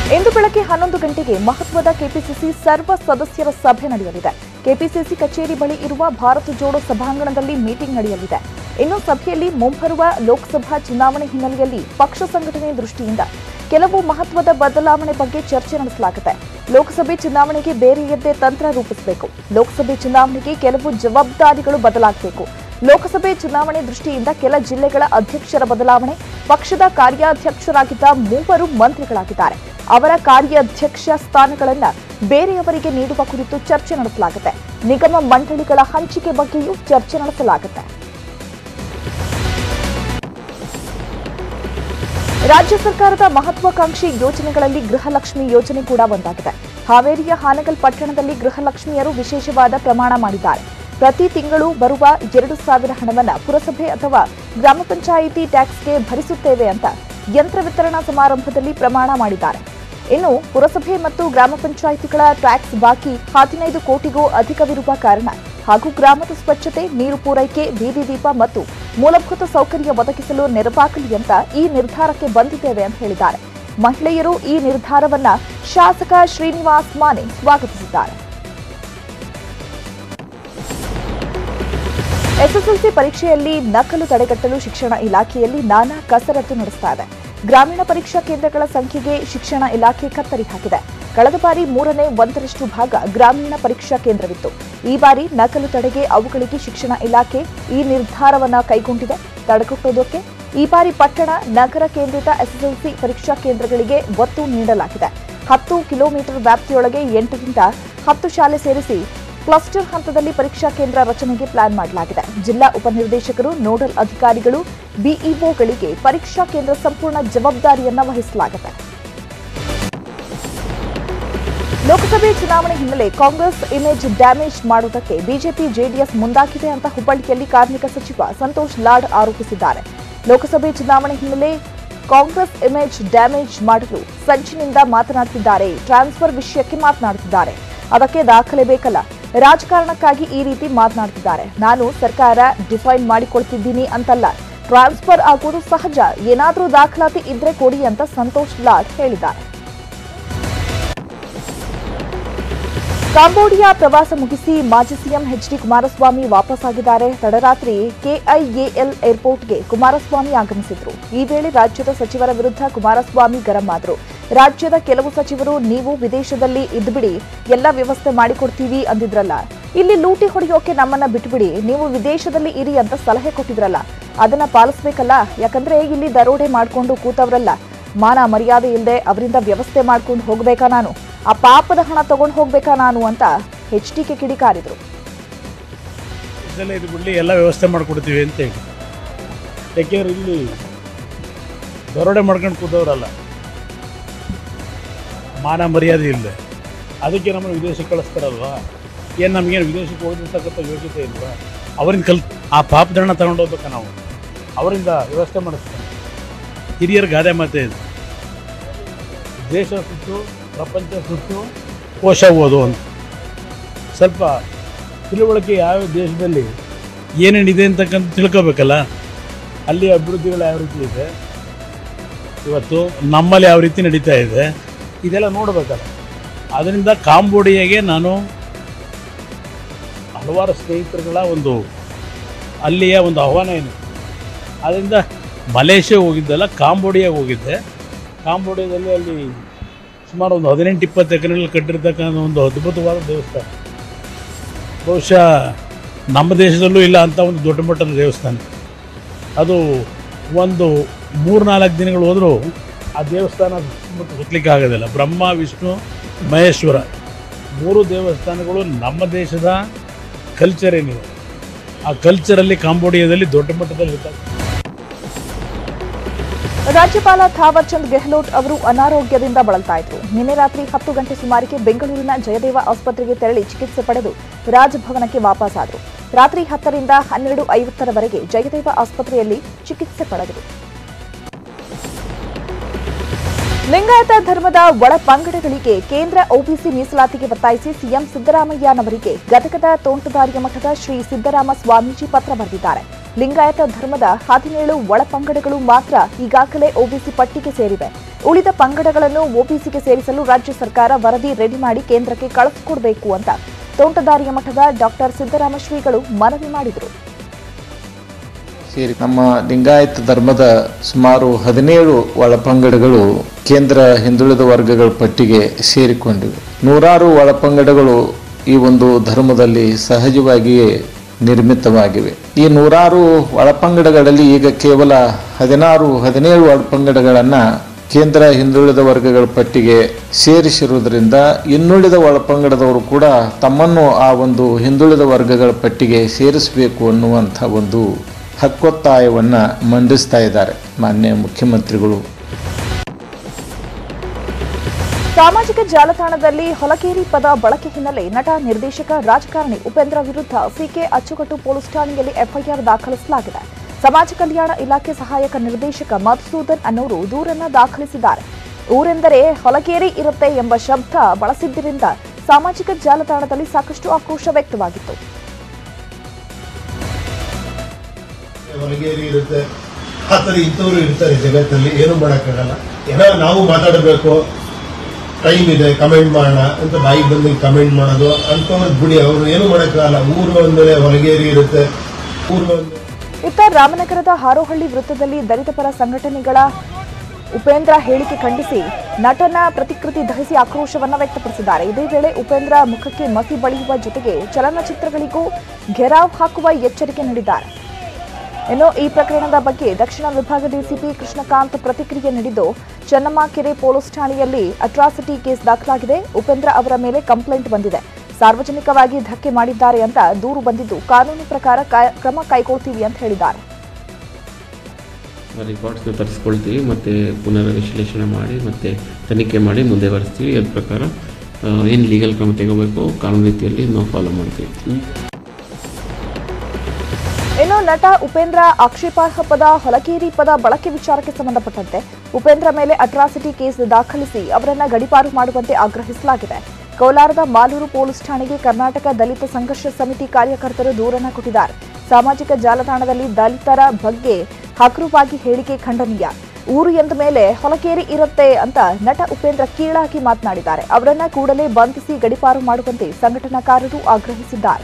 ಇಂದು ಬೆಳಗ್ಗೆ ಹನ್ನೊಂದು ಗಂಟೆಗೆ ಮಹತ್ವದ ಕೆಪಿಸಿಸಿ ಸರ್ವ ಸದಸ್ಯರ ಸಭೆ ನಡೆಯಲಿದೆ ಕೆಪಿಸಿಸಿ ಕಚೇರಿ ಬಳಿ ಇರುವ ಭಾರತ ಜೋಡೋ ಸಭಾಂಗಣದಲ್ಲಿ ಮೀಟಿಂಗ್ ನಡೆಯಲಿದೆ ಇನ್ನು ಸಭೆಯಲ್ಲಿ ಮುಂಬರುವ ಲೋಕಸಭಾ ಚುನಾವಣೆ ಹಿನ್ನೆಲೆಯಲ್ಲಿ ಪಕ್ಷ ಸಂಘಟನೆ ದೃಷ್ಟಿಯಿಂದ ಕೆಲವು ಮಹತ್ವದ ಬದಲಾವಣೆ ಬಗ್ಗೆ ಚರ್ಚೆ ನಡೆಸಲಾಗುತ್ತೆ ಲೋಕಸಭೆ ಚುನಾವಣೆಗೆ ಬೇರೆಯದ್ದೇ ತಂತ್ರ ರೂಪಿಸಬೇಕು ಲೋಕಸಭೆ ಚುನಾವಣೆಗೆ ಕೆಲವು ಜವಾಬ್ದಾರಿಗಳು ಬದಲಾಗಬೇಕು ಲೋಕಸಭೆ ಚುನಾವಣೆ ದೃಷ್ಟಿಯಿಂದ ಕೆಲ ಜಿಲ್ಲೆಗಳ ಅಧ್ಯಕ್ಷರ ಬದಲಾವಣೆ ಪಕ್ಷದ ಕಾರ್ಯಾಧ್ಯಕ್ಷರಾಗಿದ್ದ ಮೂವರು ಮಂತ್ರಿಗಳಾಗಿದ್ದಾರೆ ಅವರ ಕಾರ್ಯಾಧ್ಯಕ್ಷ ಸ್ಥಾನಗಳನ್ನ ಬೇರೆಯವರಿಗೆ ನೀಡುವ ಕುರಿತು ಚರ್ಚೆ ನಡೆಸಲಾಗುತ್ತೆ ನಿಗಮ ಮಂಡಳಿಗಳ ಹಂಚಿಕೆ ಬಗ್ಗೆಯೂ ಚರ್ಚೆ ನಡೆಸಲಾಗುತ್ತೆ ರಾಜ್ಯ ಸರ್ಕಾರದ ಮಹತ್ವಾಕಾಂಕ್ಷಿ ಯೋಜನೆಗಳಲ್ಲಿ ಗೃಹಲಕ್ಷ್ಮಿ ಯೋಜನೆ ಕೂಡ ಒಂದಾಗಿದೆ ಹಾವೇರಿಯ ಹಾನಗಲ್ ಪಟ್ಟಣದಲ್ಲಿ ಗೃಹಲಕ್ಷ್ಮಿಯರು ವಿಶೇಷವಾದ ಪ್ರಮಾಣ ಮಾಡಿದ್ದಾರೆ ಪ್ರತಿ ತಿಂಗಳು ಬರುವ ಎರಡು ಸಾವಿರ ಹಣವನ್ನ ಪುರಸಭೆ ಅಥವಾ ಗ್ರಾಮ ಪಂಚಾಯಿತಿ ಟ್ಯಾಕ್ಸ್ಗೆ ಭರಿಸುತ್ತೇವೆ ಅಂತ ಯಂತ್ರ ವಿತರಣಾ ಸಮಾರಂಭದಲ್ಲಿ ಪ್ರಮಾಣ ಮಾಡಿದ್ದಾರೆ ಇನ್ನು ಪುರಸಭೆ ಮತ್ತು ಗ್ರಾಮ ಪಂಚಾಯಿತಿಗಳ ಟ್ಯಾಕ್ಸ್ ಬಾಕಿ ಹದಿನೈದು ಕೋಟಿಗೂ ಅಧಿಕವಿರುವ ಕಾರಣ ಹಾಗೂ ಗ್ರಾಮದ ಸ್ವಚ್ಛತೆ ನೀರು ಪೂರೈಕೆ ಬೀದಿ ದೀಪ ಮತ್ತು ಮೂಲಭೂತ ಸೌಕರ್ಯ ಒದಗಿಸಲು ನೆರವಾಗಲಿ ಅಂತ ಈ ನಿರ್ಧಾರಕ್ಕೆ ಬಂದಿದ್ದೇವೆ ಅಂತ ಹೇಳಿದ್ದಾರೆ ಮಹಿಳೆಯರು ಈ ನಿರ್ಧಾರವನ್ನ ಶಾಸಕ ಶ್ರೀನಿವಾಸ್ ಮಾನೆ ಸ್ವಾಗತಿಸಿದ್ದಾರೆ ಎಸ್ಎಸ್ಎಲ್ಸಿ ಪರೀಕ್ಷೆಯಲ್ಲಿ ನಕಲು ತಡೆಗಟ್ಟಲು ಶಿಕ್ಷಣ ಇಲಾಖೆಯಲ್ಲಿ ನಾನಾ ಕಸರತ್ತು ನಡೆಸ್ತಾ ಇದೆ ಗ್ರಾಮೀಣ ಪರೀಕ್ಷಾ ಕೇಂದ್ರಗಳ ಸಂಖ್ಯೆಗೆ ಶಿಕ್ಷಣ ಇಲಾಖೆ ಕತ್ತರಿ ಹಾಕಿದೆ ಕಳೆದ ಬಾರಿ ಮೂರನೇ ಒಂದರಷ್ಟು ಭಾಗ ಗ್ರಾಮೀಣ ಪರೀಕ್ಷಾ ಕೇಂದ್ರವಿತ್ತು ಈ ಬಾರಿ ನಕಲು ತಡೆಗೆ ಅವುಗಳಿಗೆ ಶಿಕ್ಷಣ ಇಲಾಖೆ ಈ ನಿರ್ಧಾರವನ್ನ ಕೈಗೊಂಡಿದೆ ತಡೆಗಟ್ಟೋದಕ್ಕೆ ಈ ಬಾರಿ ಪಟ್ಟಣ ನಗರ ಕೇಂದ್ರಿತ ಎಸ್ಎಸ್ಎಲ್ಸಿ ಪರೀಕ್ಷಾ ಕೇಂದ್ರಗಳಿಗೆ ಒತ್ತು ನೀಡಲಾಗಿದೆ ಹತ್ತು ಕಿಲೋಮೀಟರ್ ವ್ಯಾಪ್ತಿಯೊಳಗೆ ಎಂಟರಿಂದ ಹತ್ತು ಶಾಲೆ ಸೇರಿಸಿ ಕ್ಲಸ್ಟರ್ ಹಂತದಲ್ಲಿ ಪರೀಕ್ಷಾ ಕೇಂದ್ರ ರಚನೆಗೆ ಪ್ಲಾನ್ ಮಾಡಲಾಗಿದೆ ಜಿಲ್ಲಾ ಉಪನಿರ್ದೇಶಕರು ನೋಡಲ್ ಅಧಿಕಾರಿಗಳು ಬಿಇಒಗಳಿಗೆ ಪರೀಕ್ಷಾ ಕೇಂದ್ರ ಸಂಪೂರ್ಣ ಜವಾಬ್ದಾರಿಯನ್ನ ವಹಿಸಲಾಗಿದೆ ಲೋಕಸಭೆ ಚುನಾವಣೆ ಹಿನ್ನೆಲೆ ಕಾಂಗ್ರೆಸ್ ಇಮೇಜ್ ಡ್ಯಾಮೇಜ್ ಮಾಡುವುದಕ್ಕೆ ಬಿಜೆಪಿ ಜೆಡಿಎಸ್ ಮುಂದಾಗಿದೆ ಅಂತ ಹುಬ್ಬಳ್ಳಿಯಲ್ಲಿ ಕಾರ್ಮಿಕ ಸಚಿವ ಸಂತೋಷ್ ಲಾಡ್ ಆರೋಪಿಸಿದ್ದಾರೆ ಲೋಕಸಭೆ ಚುನಾವಣೆ ಹಿನ್ನೆಲೆ ಕಾಂಗ್ರೆಸ್ ಇಮೇಜ್ ಡ್ಯಾಮೇಜ್ ಮಾಡಲು ಸಂಚಿನಿಂದ ಮಾತನಾಡುತ್ತಿದ್ದಾರೆ ಟ್ರಾನ್ಸ್ಫರ್ ವಿಷಯಕ್ಕೆ ಮಾತನಾಡುತ್ತಿದ್ದಾರೆ ಅದಕ್ಕೆ ದಾಖಲೆ ಬೇಕಲ್ಲ ರಾಜಕಾರಣಕ್ಕಾಗಿ ಈ ರೀತಿ ಮಾತನಾಡ್ತಿದ್ದಾರೆ ನಾನು ಸರ್ಕಾರ ಡಿಫೈನ್ ಮಾಡಿಕೊಳ್ತಿದ್ದೀನಿ ಅಂತಲ್ಲ ಟ್ರಾನ್ಸ್ಫರ್ ಆಗೋದು ಸಹಜ ಏನಾದರೂ ದಾಖಲಾತಿ ಇದ್ರೆ ಕೊಡಿ ಅಂತ ಸಂತೋಷ್ ಲಾಡ್ ಹೇಳಿದ್ದಾರೆ ಕಾಂಬೋಡಿಯಾ ಪ್ರವಾಸ ಮುಗಿಸಿ ಮಾಜಿ ಸಿಎಂ ಎಚ್ಡಿ ಕುಮಾರಸ್ವಾಮಿ ವಾಪಸ್ಸಾಗಿದ್ದಾರೆ ತಡರಾತ್ರಿ ಕೆಐಎಎಲ್ ಏರ್ಪೋರ್ಟ್ಗೆ ಕುಮಾರಸ್ವಾಮಿ ಆಗಮಿಸಿದ್ರು ಈ ವೇಳೆ ರಾಜ್ಯದ ಸಚಿವರ ವಿರುದ್ಧ ಕುಮಾರಸ್ವಾಮಿ ಗರಂ ಆದ್ರು ರಾಜ್ಯದ ಕೆಲವು ಸಚಿವರು ನೀವು ವಿದೇಶದಲ್ಲಿ ಇದ್ಬಿಡಿ ಎಲ್ಲ ವ್ಯವಸ್ಥೆ ಮಾಡಿಕೊಡ್ತೀವಿ ಅಂದಿದ್ರಲ್ಲ ಇಲ್ಲಿ ಲೂಟಿ ಹೊಡೆಯೋಕೆ ನಮ್ಮನ್ನ ಬಿಟ್ಬಿಡಿ ನೀವು ವಿದೇಶದಲ್ಲಿ ಇರಿ ಅಂತ ಸಲಹೆ ಕೊಟ್ಟಿದ್ರಲ್ಲ ಅದನ್ನ ಪಾಲಿಸ್ಬೇಕಲ್ಲ ಯಾಕಂದ್ರೆ ಇಲ್ಲಿ ದರೋಡೆ ಮಾಡ್ಕೊಂಡು ಕೂತವ್ರಲ್ಲ ಮಾನ ಮರ್ಯಾದೆ ಇಲ್ಲದೆ ಅವರಿಂದ ವ್ಯವಸ್ಥೆ ಮಾಡ್ಕೊಂಡು ಹೋಗ್ಬೇಕಾ ನಾನು ಆ ಪಾಪದ ಹಣ ತಗೊಂಡು ಹೋಗ್ಬೇಕಾ ನಾನು ಅಂತ ಎಚ್ ಟಿಕೆ ಕಿಡಿಕಾರಿದ್ರು ಇದೆಲ್ಲ ಇದು ಬಿಡಲಿ ಎಲ್ಲ ವ್ಯವಸ್ಥೆ ಮಾಡಿಕೊಡ್ತೀವಿ ಅಂತ ಹೇಳಿ ಯಾಕೆಂದ್ರೆ ಇಲ್ಲಿ ದರೋಡೆ ಮಾಡ್ಕೊಂಡು ಕೂತವ್ರಲ್ಲ ಮಾನ ಮರ್ಯಾದೆ ಇಲ್ಲ ಅದಕ್ಕೆ ನಮ್ಮನ್ನು ವಿದೇಶಕ್ಕೆ ಕಳಿಸ್ತಾರಲ್ವಾ ಏನು ನಮಗೇನು ವಿದೇಶಕ್ಕೆ ಹೋಗಿರ್ತಕ್ಕಂಥ ಯೋಗ್ಯತೆ ಇಲ್ವಾ ಅವರಿಂದ ಕಲ್ ಆ ಪಾಪದಣ್ಣ ತಗೊಂಡು ಹೋಗ್ಬೇಕಾ ನಾವು ಅವರಿಂದ ವ್ಯವಸ್ಥೆ ಮಾಡಿಸ್ತಾನೆ ಹಿರಿಯರ ಗಾದೆ ಮಾತೆ ಇದು ದೇಶ ಸುತ್ತು ಪ್ರಪಂಚ ಸುತ್ತು ಕೋಶ ಓದು ಅಂತ ಸ್ವಲ್ಪ ತಿಳುವಳಿಕೆ ಯಾವ ದೇಶದಲ್ಲಿ ಏನೇನಿದೆ ಅಂತಕ್ಕಂಥ ತಿಳ್ಕೊಬೇಕಲ್ಲ ಅಲ್ಲಿ ಅಭಿವೃದ್ಧಿಗಳು ಯಾವ ರೀತಿ ಇದೆ ಇವತ್ತು ನಮ್ಮಲ್ಲಿ ಯಾವ ರೀತಿ ನಡೀತಾ ಇದೆ ಇದೆಲ್ಲ ನೋಡ್ಬೇಕಲ್ಲ ಅದರಿಂದ ಕಾಂಬೋಡಿಯಾಗೆ ನಾನು ಹಲವಾರು ಸ್ನೇಹಿತರುಗಳ ಒಂದು ಅಲ್ಲಿಯ ಒಂದು ಆಹ್ವಾನ ಏನು ಅದರಿಂದ ಮಲೇಷ್ಯಾ ಹೋಗಿದ್ದಲ್ಲ ಕಾಂಬೋಡಿಯಾಗೆ ಹೋಗಿದ್ದೆ ಕಾಂಬೋಡಿಯಾದಲ್ಲಿ ಅಲ್ಲಿ ಸುಮಾರು ಒಂದು ಹದಿನೆಂಟು ಇಪ್ಪತ್ತು ಎಕರೆಯಲ್ಲಿ ಕಟ್ಟಿರ್ತಕ್ಕಂಥ ಒಂದು ಅದ್ಭುತವಾದ ದೇವಸ್ಥಾನ ಬಹುಶಃ ನಮ್ಮ ದೇಶದಲ್ಲೂ ಇಲ್ಲ ಅಂತ ಒಂದು ದೊಡ್ಡ ಮಟ್ಟದ ದೇವಸ್ಥಾನ ಅದು ಒಂದು ಮೂರು ನಾಲ್ಕು ದಿನಗಳು ಹೋದರೂ ಆ ದೇವಸ್ಥಾನ ಸುತ್ತಮುತ್ತ ಸುತ್ತಲಿಕ್ಕೆ ಆಗೋದಿಲ್ಲ ಬ್ರಹ್ಮ ವಿಷ್ಣು ಮಹೇಶ್ವರ ಮೂರು ದೇವಸ್ಥಾನಗಳು ನಮ್ಮ ದೇಶದ ಕಲ್ಚರ್ ಏನಿದೆ ಆ ಕಲ್ಚರಲ್ಲಿ ಕಾಂಬೋಡಿಯಾದಲ್ಲಿ ದೊಡ್ಡ ಮಟ್ಟದಲ್ಲಿ ಇರ್ತದೆ ರಾಜ್ಯಪಾಲ ಥಾವರ್ ಚಂದ್ ಗೆಹ್ಲೋಟ್ ಅವರು ಅನಾರೋಗ್ಯದಿಂದ ಬಳಲ್ತಾ ಇದ್ರು ನಿನ್ನೆ ರಾತ್ರಿ ಹತ್ತು ಗಂಟೆ ಸುಮಾರಿಗೆ ಬೆಂಗಳೂರಿನ ಜಯದೇವ ಆಸ್ಪತ್ರೆಗೆ ತೆರಳಿ ಚಿಕಿತ್ಸೆ ಪಡೆದು ರಾಜಭವನಕ್ಕೆ ವಾಪಸ್ಸಾದರು ರಾತ್ರಿ ಹತ್ತರಿಂದ ಹನ್ನೆರಡು ಐವತ್ತರವರೆಗೆ ಜಯದೇವ ಆಸ್ಪತ್ರೆಯಲ್ಲಿ ಚಿಕಿತ್ಸೆ ಪಡೆದರು ಲಿಂಗಾಯತ ಧರ್ಮದ ಒಳ ಪಂಗಡಗಳಿಗೆ ಕೇಂದ್ರ ಒಬಿಸಿ ಮೀಸಲಾತಿಗೆ ಒತ್ತಾಯಿಸಿ ಸಿಎಂ ಸಿದ್ದರಾಮಯ್ಯನವರಿಗೆ ಗದಗದ ತೋಂಟದಾರ್ಯ ಮಠದ ಶ್ರೀ ಸಿದ್ದರಾಮ ಸ್ವಾಮೀಜಿ ಪತ್ರ ಬರೆದಿದ್ದಾರೆ ಲಿಂಗಾಯತ ಧರ್ಮದ ಹದಿನೇಳು ಒಳಪಂಗಡಗಳು ಮಾತ್ರ ಈಗಾಗಲೇ ಒಬಿಸಿ ಪಟ್ಟಿಗೆ ಸೇರಿವೆ ಉಳಿದ ಪಂಗಡಗಳನ್ನು ಒಬಿಸಿಗೆ ಸೇರಿಸಲು ರಾಜ್ಯ ಸರ್ಕಾರ ವರದಿ ರೆಡಿ ಮಾಡಿ ಕೇಂದ್ರಕ್ಕೆ ಕಳಿಸಿಕೊಡಬೇಕು ಅಂತ ತೋಂಟದಾರ್ಯ ಮಠದ ಡಾಕ್ಟರ್ ಸಿದ್ದರಾಮ ಶ್ರೀಗಳು ಮನವಿ ಮಾಡಿದರು ಸೇರಿ ನಮ್ಮ ಲಿಂಗಾಯತ ಧರ್ಮದ ಸುಮಾರು ಹದಿನೇಳು ಒಳಪಂಗಡಗಳು ಕೇಂದ್ರ ಹಿಂದುಳಿದ ವರ್ಗಗಳ ಪಟ್ಟಿಗೆ ಸೇರಿಕೊಂಡಿವೆ ನೂರಾರು ಒಳಪಂಗಡಗಳು ಈ ಒಂದು ಧರ್ಮದಲ್ಲಿ ಸಹಜವಾಗಿಯೇ ನಿರ್ಮಿತವಾಗಿವೆ ಈ ನೂರಾರು ಒಳಪಂಗಡಗಳಲ್ಲಿ ಈಗ ಕೇವಲ ಹದಿನಾರು ಹದಿನೇಳು ಒಳಪಂಗಡಗಳನ್ನು ಕೇಂದ್ರ ಹಿಂದುಳಿದ ವರ್ಗಗಳ ಪಟ್ಟಿಗೆ ಸೇರಿಸಿರುವುದರಿಂದ ಇನ್ನುಳಿದ ಒಳಪಂಗಡದವರು ಕೂಡ ತಮ್ಮನ್ನು ಆ ಒಂದು ಹಿಂದುಳಿದ ವರ್ಗಗಳ ಪಟ್ಟಿಗೆ ಸೇರಿಸಬೇಕು ಅನ್ನುವಂಥ ಒಂದು ಹಕ್ಕೊತ್ತಾಯವನ್ನು ಮಂಡಿಸ್ತಾ ಇದ್ದಾರೆ ಮಾನ್ಯ ಮುಖ್ಯಮಂತ್ರಿಗಳು ಸಾಮಾಜಿಕ ಜಾಲತಾಣದಲ್ಲಿ ಹೊಲಕೇರಿ ಪದ ಬಳಕೆ ಹಿನ್ನೆಲೆ ನಟ ನಿರ್ದೇಶಕ ರಾಜಕಾರಣಿ ಉಪೇಂದ್ರ ವಿರುದ್ಧ ಸಿಕೆ ಅಚ್ಚುಕಟ್ಟು ಪೊಲೀಸ್ ಠಾಣೆಯಲ್ಲಿ ಎಫ್ಐಆರ್ ದಾಖಲಿಸಲಾಗಿದೆ ಸಮಾಜ ಕಲ್ಯಾಣ ಇಲಾಖೆ ಸಹಾಯಕ ನಿರ್ದೇಶಕ ಮಧುಸೂದನ್ ಅನ್ನೋರು ದೂರನ್ನ ದಾಖಲಿಸಿದ್ದಾರೆ ಊರೆಂದರೆ ಹೊಲಕೇರಿ ಇರುತ್ತೆ ಎಂಬ ಶಬ್ದ ಬಳಸಿದ್ದರಿಂದ ಸಾಮಾಜಿಕ ಜಾಲತಾಣದಲ್ಲಿ ಸಾಕಷ್ಟು ಆಕ್ರೋಶ ವ್ಯಕ್ತವಾಗಿತ್ತು ಹೊಲಗೇರಿ ಇರುತ್ತೆ ಆ ಥರ ಇಂಥವ್ರು ಇರ್ತಾರೆ ಜಗತ್ತಲ್ಲಿ ಏನು ಮಾಡೋಕ್ಕಾಗಲ್ಲ ಏನೋ ನಾವು ಮಾತಾಡಬೇಕು ಟೈಮ್ ಇದೆ ಕಮೆಂಟ್ ಮಾಡೋಣ ಅಂತ ಬಾಯಿಗೆ ಬಂದು ಕಮೆಂಟ್ ಮಾಡೋದು ಅಂಥವ್ರು ಬಿಡಿ ಅವರು ಏನು ಮಾಡೋಕ್ಕಾಗಲ್ಲ ಊರು ಅಂದಮೇಲೆ ಹೊಲಗೇರಿ ಇರುತ್ತೆ ಊರು ಅಂದ್ರೆ ಇತ್ತ ರಾಮನಗರದ ಹಾರೋಹಳ್ಳಿ ವೃತ್ತದಲ್ಲಿ ದಲಿತ ಪರ ಸಂಘಟನೆಗಳ ಉಪೇಂದ್ರ ಹೇಳಿಕೆ ಖಂಡಿಸಿ ನಟನ ಪ್ರತಿಕೃತಿ ಧರಿಸಿ ಆಕ್ರೋಶವನ್ನ ವ್ಯಕ್ತಪಡಿಸಿದ್ದಾರೆ ಇದೇ ವೇಳೆ ಉಪೇಂದ್ರ ಮುಖಕ್ಕೆ ಮಸಿ ಬಳಿಯುವ ಜೊತೆಗೆ ಚಲನಚಿತ್ರಗಳಿಗೂ ಘೆರಾವ್ ಹಾಕುವ ಎಚ್ಚರಿಕೆ ನೀಡಿದ್ದಾರೆ ಇನ್ನು ಈ ಪ್ರಕರಣದ ಬಗ್ಗೆ ದಕ್ಷಿಣ ವಿಭಾಗ ಡಿಸಿಪಿ ಕೃಷ್ಣಕಾಂತ್ ಪ್ರತಿಕ್ರಿಯೆ ನೀಡಿದ್ದು ಚೆನ್ನಮ್ಮ ಕೆರೆ ಪೊಲೀಸ್ ಠಾಣೆಯಲ್ಲಿ ಅಟ್ರಾಸಿಟಿ ಕೇಸ್ ದಾಖಲಾಗಿದೆ ಉಪೇಂದ್ರ ಅವರ ಮೇಲೆ ಕಂಪ್ಲೇಂಟ್ ಬಂದಿದೆ ಸಾರ್ವಜನಿಕವಾಗಿ ಧಕ್ಕೆ ಮಾಡಿದ್ದಾರೆ ಅಂತ ದೂರು ಬಂದಿದ್ದು ಕಾನೂನು ಪ್ರಕಾರ ಕಾ- ಕ್ರಮ ಕೈಗೊಳ್ತೀವಿ ಅಂತ ಹೇಳಿದ್ದಾರೆ ರಿಕಾರ್ಡ್ಸ್ನ ತರಿಸ್ಕೊಳ್ತೀವಿ ಮತ್ತು ಪುನರ್ ವಿಶ್ಲೇಷಣೆ ಮಾಡಿ ಮತ್ತು ತನಿಖೆ ಮಾಡಿ ಮುಂದೆ ಬರೆಸ್ತೀವಿ ಅದ್ರ ಪ್ರಕಾರ ಏನು ಲೀಗಲ್ ಕ್ರಮ ತಗೋಬೇಕು ಕಾನೂನು ರೀತಿಯಲ್ಲಿ ನಾವು ಫಾಲೋ ಮಾಡ್ತೀವಿ ಈಗ ಇನ್ನು ನಟ ಉಪೇಂದ್ರ ಆಕ್ಷೇಪಾರ್ಹ ಪದ ಹೊಲಕೇರಿ ಪದ ಬಳಕೆ ವಿಚಾರಕ್ಕೆ ಸಂಬಂಧಪಟ್ಟಂತೆ ಉಪೇಂದ್ರ ಮೇಲೆ ಅಟ್ರಾಸಿಟಿ ಕೇಸ್ ದಾಖಲಿಸಿ ಅವರನ್ನ ಗಡಿಪಾರು ಮಾಡುವಂತೆ ಆಗ್ರಹಿಸಲಾಗಿದೆ ಕೋಲಾರದ ಮಾಲೂರು ಪೊಲೀಸ್ ಠಾಣೆಗೆ ಕರ್ನಾಟಕ ದಲಿತ ಸಂಘರ್ಷ ಸಮಿತಿ ಕಾರ್ಯಕರ್ತರು ದೂರನ್ನ ಕೊಟ್ಟಿದ್ದಾರೆ ಸಾಮಾಜಿಕ ಜಾಲತಾಣದಲ್ಲಿ ದಲಿತರ ಬಗ್ಗೆ ಹಗುರವಾಗಿ ಹೇಳಿಕೆ ಖಂಡನೀಯ ಊರು ಎಂದ ಮೇಲೆ ಹೊಲಕೇರಿ ಇರುತ್ತೆ ಅಂತ ನಟ ಉಪೇಂದ್ರ ಕೀಳಾಗಿ ಮಾತನಾಡಿದ್ದಾರೆ ಅವರನ್ನ ಕೂಡಲೇ ಬಂಧಿಸಿ ಗಡಿಪಾರು ಮಾಡುವಂತೆ ಸಂಘಟನಾಕಾರರು ಆಗ್ರಹಿಸಿದ್ದಾರೆ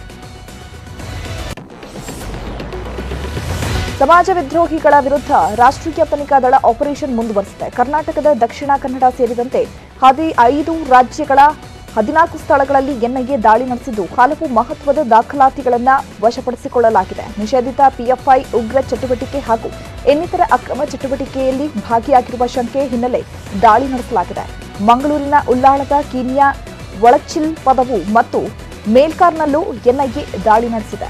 ಸಮಾಜ ವಿದ್ರೋಹಿಗಳ ವಿರುದ್ಧ ರಾಷ್ಟ್ರೀಯ ತನಿಖಾ ದಳ ಆಪರೇಷನ್ ಮುಂದುವರೆಸಿದೆ ಕರ್ನಾಟಕದ ದಕ್ಷಿಣ ಕನ್ನಡ ಸೇರಿದಂತೆ ಹದಿ ಐದು ರಾಜ್ಯಗಳ ಹದಿನಾಲ್ಕು ಸ್ಥಳಗಳಲ್ಲಿ ಎನ್ಐಎ ದಾಳಿ ನಡೆಸಿದ್ದು ಹಲವು ಮಹತ್ವದ ದಾಖಲಾತಿಗಳನ್ನು ವಶಪಡಿಸಿಕೊಳ್ಳಲಾಗಿದೆ ನಿಷೇಧಿತ ಪಿಎಫ್ಐ ಉಗ್ರ ಚಟುವಟಿಕೆ ಹಾಗೂ ಇನ್ನಿತರ ಅಕ್ರಮ ಚಟುವಟಿಕೆಯಲ್ಲಿ ಭಾಗಿಯಾಗಿರುವ ಶಂಕೆ ಹಿನ್ನೆಲೆ ದಾಳಿ ನಡೆಸಲಾಗಿದೆ ಮಂಗಳೂರಿನ ಉಲ್ಲಾಳದ ಕೀನಿಯಾ ಒಳಚಿಲ್ ಪದವು ಮತ್ತು ಮೇಲ್ಕಾರ್ನಲ್ಲೂ ಎನ್ಐಎ ದಾಳಿ ನಡೆಸಿದೆ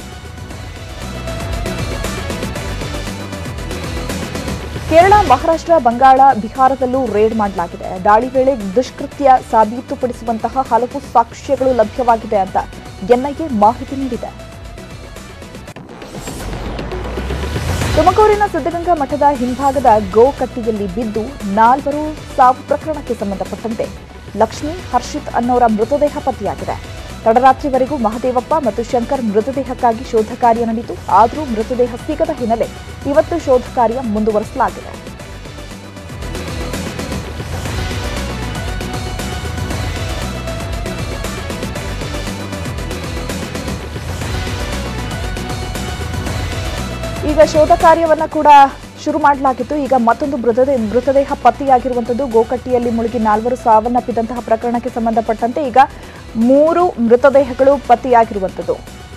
ಕೇರಳ ಮಹಾರಾಷ್ಟ್ರ ಬಂಗಾಳ ಬಿಹಾರದಲ್ಲೂ ರೇಡ್ ಮಾಡಲಾಗಿದೆ ದಾಳಿ ವೇಳೆ ದುಷ್ಕೃತ್ಯ ಸಾಬೀತುಪಡಿಸುವಂತಹ ಹಲವು ಸಾಕ್ಷ್ಯಗಳು ಲಭ್ಯವಾಗಿದೆ ಅಂತ ಎನ್ಐಎ ಮಾಹಿತಿ ನೀಡಿದೆ ತುಮಕೂರಿನ ಸಿದ್ದಗಂಗಾ ಮಠದ ಹಿಂಭಾಗದ ಗೋಕಟ್ಟಿಯಲ್ಲಿ ಬಿದ್ದು ನಾಲ್ವರು ಸಾವು ಪ್ರಕರಣಕ್ಕೆ ಸಂಬಂಧಪಟ್ಟಂತೆ ಲಕ್ಷ್ಮಿ ಹರ್ಷಿತ್ ಅನ್ನೋರ ಮೃತದೇಹ ಪತ್ತೆಯಾಗಿದೆ ತಡರಾತ್ರಿವರೆಗೂ ಮಹದೇವಪ್ಪ ಮತ್ತು ಶಂಕರ್ ಮೃತದೇಹಕ್ಕಾಗಿ ಶೋಧ ಕಾರ್ಯ ನಡೆಯಿತು ಆದರೂ ಮೃತದೇಹ ಸಿಗದ ಹಿನ್ನೆಲೆ ಇವತ್ತು ಶೋಧ ಕಾರ್ಯ ಮುಂದುವರೆಸಲಾಗಿದೆ ಈಗ ಶೋಧ ಕಾರ್ಯವನ್ನ ಕೂಡ ಶುರು ಮಾಡಲಾಗಿತ್ತು ಈಗ ಮತ್ತೊಂದು ಮೃತದೇಹ ಮೃತದೇಹ ಪತ್ತೆಯಾಗಿರುವಂತದ್ದು ಗೋಕಟ್ಟಿಯಲ್ಲಿ ಮುಳುಗಿ ನಾಲ್ವರು ಸಾವನ್ನಪ್ಪಿದಂತಹ ಪ್ರಕರಣಕ್ಕೆ ಸಂಬಂಧಪಟ್ಟಂತೆ ಈಗ ಮೂರು ಮೃತದೇಹಗಳು ಪತ್ತೆಯಾಗಿರುವಂತದ್ದು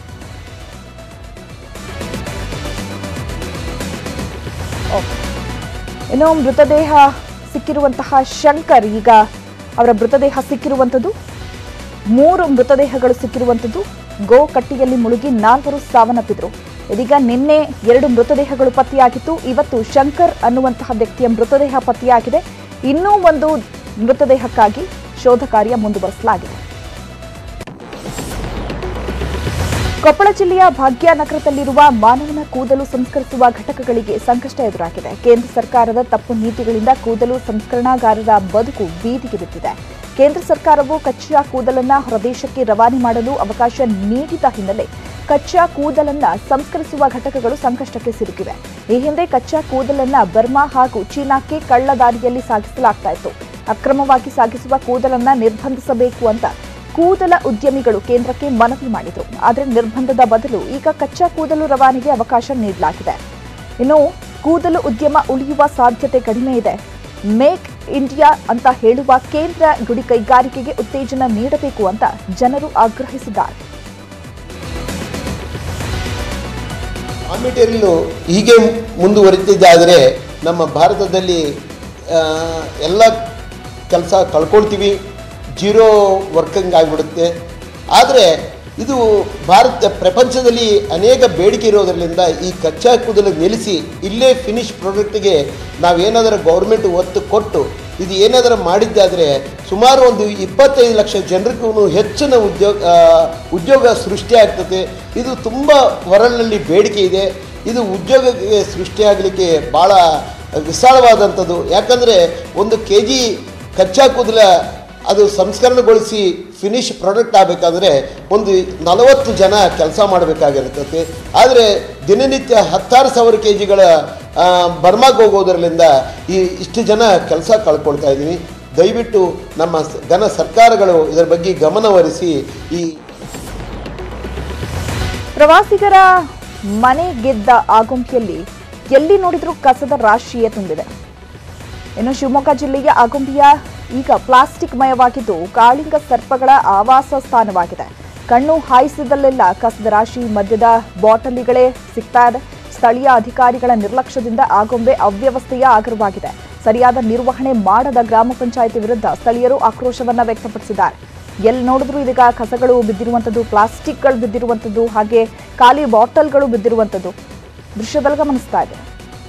ಓಕೆ. ಇನ್ನು ಮೃತದೇಹ ಸಿಕ್ಕಿರುವಂತಹ ಶಂಕರ್ ಈಗ ಅವರ ಮೃತದೇಹ ಸಿಕ್ಕಿರುವಂತದ್ದು ಮೂರು ಮೃತದೇಹಗಳು ಸಿಕ್ಕಿರುವಂತದ್ದು ಗೋಕಟ್ಟಿಯಲ್ಲಿ ಮುಳುಗಿ ನಾಲ್ವರು ಸಾವನ್ನಪ್ಪಿದ್ರು ಇದೀಗ ನಿನ್ನೆ ಎರಡು ಮೃತದೇಹಗಳು ಪತ್ತೆಯಾಗಿತ್ತು ಇವತ್ತು ಶಂಕರ್ ಅನ್ನುವಂತಹ ವ್ಯಕ್ತಿಯ ಮೃತದೇಹ ಪತ್ತೆಯಾಗಿದೆ ಇನ್ನೂ ಒಂದು ಮೃತದೇಹಕ್ಕಾಗಿ ಶೋಧ ಕಾರ್ಯ ಮುಂದುವರೆಸಲಾಗಿದೆ ಕೊಪ್ಪಳ ಜಿಲ್ಲೆಯ ಭಾಗ್ಯನಗರದಲ್ಲಿರುವ ಮಾನವನ ಕೂದಲು ಸಂಸ್ಕರಿಸುವ ಘಟಕಗಳಿಗೆ ಸಂಕಷ್ಟ ಎದುರಾಗಿದೆ ಕೇಂದ್ರ ಸರ್ಕಾರದ ತಪ್ಪು ನೀತಿಗಳಿಂದ ಕೂದಲು ಸಂಸ್ಕರಣಾಗಾರರ ಬದುಕು ಬೀದಿಗೆ ಬಿದ್ದಿದೆ ಕೇಂದ್ರ ಸರ್ಕಾರವು ಕಚ್ಚಾ ಕೂದಲನ್ನ ಹೊರದೇಶಕ್ಕೆ ರವಾನೆ ಮಾಡಲು ಅವಕಾಶ ನೀಡಿದ ಹಿನ್ನೆಲೆ ಕಚ್ಚಾ ಕೂದಲನ್ನ ಸಂಸ್ಕರಿಸುವ ಘಟಕಗಳು ಸಂಕಷ್ಟಕ್ಕೆ ಸಿಲುಕಿವೆ ಈ ಹಿಂದೆ ಕಚ್ಚಾ ಕೂದಲನ್ನ ಬರ್ಮಾ ಹಾಗೂ ಚೀನಾಕ್ಕೆ ಕಳ್ಳ ದಾರಿಯಲ್ಲಿ ಸಾಗಿಸಲಾಗ್ತಾ ಇತ್ತು ಅಕ್ರಮವಾಗಿ ಸಾಗಿಸುವ ಕೂದಲನ್ನ ನಿರ್ಬಂಧಿಸಬೇಕು ಅಂತ ಕೂದಲ ಉದ್ಯಮಿಗಳು ಕೇಂದ್ರಕ್ಕೆ ಮನವಿ ಮಾಡಿದರು ಆದರೆ ನಿರ್ಬಂಧದ ಬದಲು ಈಗ ಕಚ್ಚಾ ಕೂದಲು ರವಾನೆಗೆ ಅವಕಾಶ ನೀಡಲಾಗಿದೆ ಇನ್ನು ಕೂದಲು ಉದ್ಯಮ ಉಳಿಯುವ ಸಾಧ್ಯತೆ ಕಡಿಮೆ ಇದೆ ಮೇಕ್ ಇಂಡಿಯಾ ಅಂತ ಹೇಳುವ ಕೇಂದ್ರ ಗುಡಿ ಕೈಗಾರಿಕೆಗೆ ಉತ್ತೇಜನ ನೀಡಬೇಕು ಅಂತ ಜನರು ಆಗ್ರಹಿಸಿದ್ದಾರೆ ಆ ಮೆಟೀರಿಯಲ್ಲು ಹೀಗೆ ಮುಂದುವರಿತಿದ್ದಾದರೆ ನಮ್ಮ ಭಾರತದಲ್ಲಿ ಆ, ಎಲ್ಲ ಕೆಲಸ ಕಳ್ಕೊಳ್ತೀವಿ ಜೀರೋ ವರ್ಕಿಂಗ್ ಆಗಿಬಿಡುತ್ತೆ ಆದರೆ ಇದು ಭಾರತ ಪ್ರಪಂಚದಲ್ಲಿ ಅನೇಕ ಬೇಡಿಕೆ ಇರೋದರಿಂದ ಈ ಕಚ್ಚಾ ಕೂದಲು ನಿಲ್ಲಿಸಿ ಇಲ್ಲೇ ಫಿನಿಶ್ ಪ್ರಾಡಕ್ಟ್ಗೆ ನಾವೇನಾದರೂ ಗೌರ್ಮೆಂಟ್ ಒತ್ತು ಕೊಟ್ಟು ಇದು ಏನಾದರೂ ಮಾಡಿದ್ದಾದರೆ ಸುಮಾರು ಒಂದು ಇಪ್ಪತ್ತೈದು ಲಕ್ಷ ಜನರಿಗೂ ಹೆಚ್ಚಿನ ಉದ್ಯೋಗ ಆ, ಉದ್ಯೋಗ ಸೃಷ್ಟಿಯಾಗ್ತದೆ ಇದು ತುಂಬ ಹೊರನಲ್ಲಿ ಬೇಡಿಕೆ ಇದೆ ಇದು ಉದ್ಯೋಗಕ್ಕೆ ಸೃಷ್ಟಿಯಾಗಲಿಕ್ಕೆ ಭಾಳ ವಿಶಾಲವಾದಂಥದ್ದು ಯಾಕಂದರೆ ಒಂದು ಕೆ ಜಿ ಕಚ್ಚಾ ಕೂದಲ ಅದು ಸಂಸ್ಕರಣೆಗೊಳಿಸಿ ಫಿನಿಶ್ ಪ್ರಾಡಕ್ಟ್ ಆಗಬೇಕಾದ್ರೆ ಒಂದು ನಲವತ್ತು ಜನ ಕೆಲಸ ಮಾಡಬೇಕಾಗಿರ್ತದೆ ಆದರೆ ದಿನನಿತ್ಯ ಹತ್ತಾರು ಸಾವಿರ ಕೆ ಜಿಗಳ ಬರ್ಮಾಗೆ ಹೋಗೋದ್ರಲ್ಲಿಂದ ಈ ಇಷ್ಟು ಜನ ಕೆಲಸ ಕಳ್ಕೊಳ್ತಾ ಇದ್ದೀವಿ ದಯವಿಟ್ಟು ನಮ್ಮ ಸ- ಘನ ಸರ್ಕಾರಗಳು ಇದರ ಬಗ್ಗೆ ಗಮನಹರಿಸಿ ಈ ಪ್ರವಾಸಿಗರ ಮನೆ ಗೆದ್ದ ಆಗುಂಬಿಯಲ್ಲಿ ಎಲ್ಲಿ ನೋಡಿದ್ರೂ ಕಸದ ರಾಶಿಯೇ ತುಂಬಿದೆ ಇನ್ನು ಶಿವಮೊಗ್ಗ ಜಿಲ್ಲೆಯ ಆಗುಂಬಿಯ ಈಗ ಪ್ಲಾಸ್ಟಿಕ್ ಮಯವಾಗಿದ್ದು ಕಾಳಿಂಗ ಸರ್ಪಗಳ ಆವಾಸ ಸ್ಥಾನವಾಗಿದೆ ಕಣ್ಣು ಹಾಯಿಸಿದಲ್ಲೆಲ್ಲ ಕಸದ ರಾಶಿ ಮಧ್ಯದ ಬಾಟಲಿಗಳೇ ಸಿಗ್ತಾ ಇದೆ ಸ್ಥಳೀಯ ಅಧಿಕಾರಿಗಳ ನಿರ್ಲಕ್ಷ್ಯದಿಂದ ಆಗುಂಬೆ ಅವ್ಯವಸ್ಥೆಯ ಆಗರವಾಗಿದೆ ಸರಿಯಾದ ನಿರ್ವಹಣೆ ಮಾಡದ ಗ್ರಾಮ ಪಂಚಾಯಿತಿ ವಿರುದ್ಧ ಸ್ಥಳೀಯರು ಆಕ್ರೋಶವನ್ನ ವ್ಯಕ್ತಪಡಿಸಿದ್ದಾರೆ ಎಲ್ಲಿ ನೋಡಿದ್ರು ಇದೀಗ ಕಸಗಳು ಬಿದ್ದಿರುವಂಥದ್ದು ಪ್ಲಾಸ್ಟಿಕ್ಗಳು ಬಿದ್ದಿರುವಂಥದ್ದು ಹಾಗೆ ಖಾಲಿ ಬಾಟಲ್ಗಳು ಬಿದ್ದಿರುವಂಥದ್ದು ದೃಶ್ಯದಲ್ಲಿ ಗಮನಿಸ್ತಾ ಇದೆ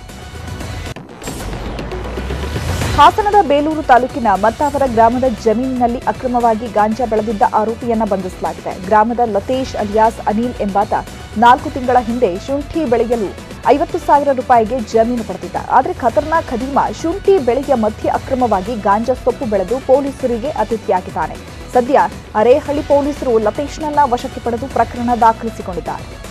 ಹಾಸನದ ಬೇಲೂರು ತಾಲೂಕಿನ ಮತ್ತಾವರ ಗ್ರಾಮದ ಜಮೀನಿನಲ್ಲಿ ಅಕ್ರಮವಾಗಿ ಗಾಂಜಾ ಬೆಳೆದಿದ್ದ ಆರೋಪಿಯನ್ನ ಬಂಧಿಸಲಾಗಿದೆ ಗ್ರಾಮದ ಲತೇಶ್ ಅಲಿಯಾಸ್ ಅನಿಲ್ ಎಂಬಾತ ನಾಲ್ಕು ತಿಂಗಳ ಹಿಂದೆ ಶುಂಠಿ ಬೆಳೆಯಲು ಐವತ್ತು ಸಾವಿರ ರೂಪಾಯಿಗೆ ಜಮೀನು ಪಡೆದಿದ್ದ ಆದರೆ ಖತರ್ನಾಕ್ ಖದೀಮ ಶುಂಠಿ ಬೆಳೆಯ ಮಧ್ಯೆ ಅಕ್ರಮವಾಗಿ ಗಾಂಜಾ ಸೊಪ್ಪು ಬೆಳೆದು ಪೊಲೀಸರಿಗೆ ಅತಿಥಿಯಾಗಿದ್ದಾನೆ ಸದ್ಯ ಅರೇಹಳ್ಳಿ ಪೊಲೀಸರು ಲತೇಶ್ನನ್ನ ವಶಕ್ಕೆ ಪಡೆದು ಪ್ರಕರಣ ದಾಖಲಿಸಿಕೊಂಡಿದ್ದಾರೆ